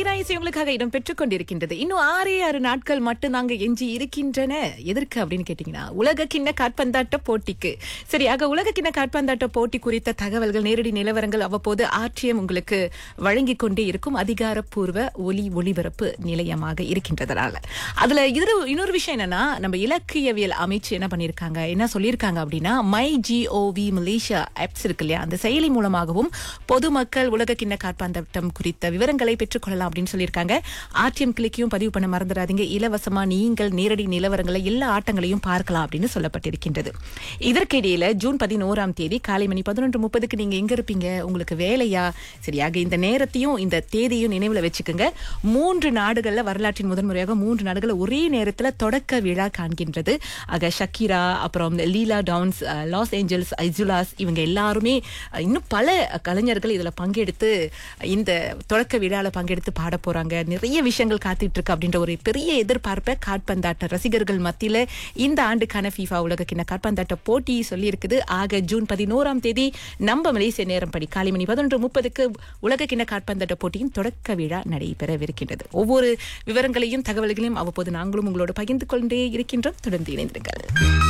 தீராயிசை உங்களுக்காக இடம் பெற்றுக் கொண்டிருக்கின்றது இன்னும் ஆறே ஆறு நாட்கள் மட்டும் நாங்க எஞ்சி இருக்கின்றன எதற்கு அப்படின்னு கேட்டீங்கன்னா உலக கிண்ண காற்பந்தாட்ட போட்டிக்கு சரியாக உலக கிண்ண காற்பந்தாட்ட போட்டி குறித்த தகவல்கள் நேரடி நிலவரங்கள் அவ்வப்போது ஆர்டிஎம் உங்களுக்கு வழங்கிக் கொண்டே இருக்கும் அதிகாரப்பூர்வ ஒலி ஒளிபரப்பு நிலையமாக இருக்கின்றதுனால அதுல இது இன்னொரு விஷயம் என்னன்னா நம்ம இலக்கியவியல் அமைச்சு என்ன பண்ணிருக்காங்க என்ன சொல்லியிருக்காங்க அப்படின்னா மை ஜிஓவி மலேசியா ஆப்ஸ் இருக்கு இல்லையா அந்த செயலி மூலமாகவும் பொதுமக்கள் உலக கிண்ண காற்பந்தாட்டம் குறித்த விவரங்களை பெற்றுக்கொள்ளலாம் அப்படின்னு சொல்லியிருக்காங்க ஆர்டிஎம் கிளிக்கையும் பதிவு பண்ண மறந்துடாதீங்க இலவசமா நீங்கள் நேரடி நிலவரங்களை எல்லா ஆட்டங்களையும் பார்க்கலாம் அப்படின்னு சொல்லப்பட்டிருக்கின்றது இதற்கிடையில ஜூன் பதினோராம் தேதி காலை மணி பதினொன்று முப்பதுக்கு நீங்க எங்க இருப்பீங்க உங்களுக்கு வேலையா சரியாக இந்த நேரத்தையும் இந்த தேதியும் நினைவுல வச்சுக்கோங்க மூன்று நாடுகள்ல வரலாற்றின் முதன்முறையாக மூன்று நாடுகள் ஒரே நேரத்துல தொடக்க விழா காண்கின்றது ஆக ஷக்கீரா அப்புறம் லீலா டவுன்ஸ் அஹ், லாஸ் ஏஞ்சல்ஸ் ஐசுலாஸ் இவங்க எல்லாருமே அஹ், இன்னும் பல கலைஞர்கள் இதுல பங்கெடுத்து இந்த தொடக்க விழால பங்கெடுத்து பாட போறாங்க நிறைய விஷயங்கள் காத்துட்டு இருக்கு அப்படின்ற ஒரு பெரிய எதிர்பார்ப்பை காற்பந்தாட்ட ரசிகர்கள் மத்தியில இந்த ஆண்டுக்கான FIFA உலக கிண்ண காற்பந்தாட்ட போட்டி சொல்லி இருக்குது ஆக ஜூன் பதினோராம் தேதி நம்ம மலேசிய நேரம் படி காலை மணி பதினொன்று முப்பதுக்கு உலக கிண்ண காற்பந்தாட்ட போட்டியின் தொடக்க விழா நடைபெறவிருக்கின்றது ஒவ்வொரு விவரங்களையும் தகவல்களையும் அவ்வப்போது நாங்களும் உங்களோடு பகிர்ந்து கொண்டே இருக்கின்றோம் தொடர்ந்து இணைந்திருங்கள்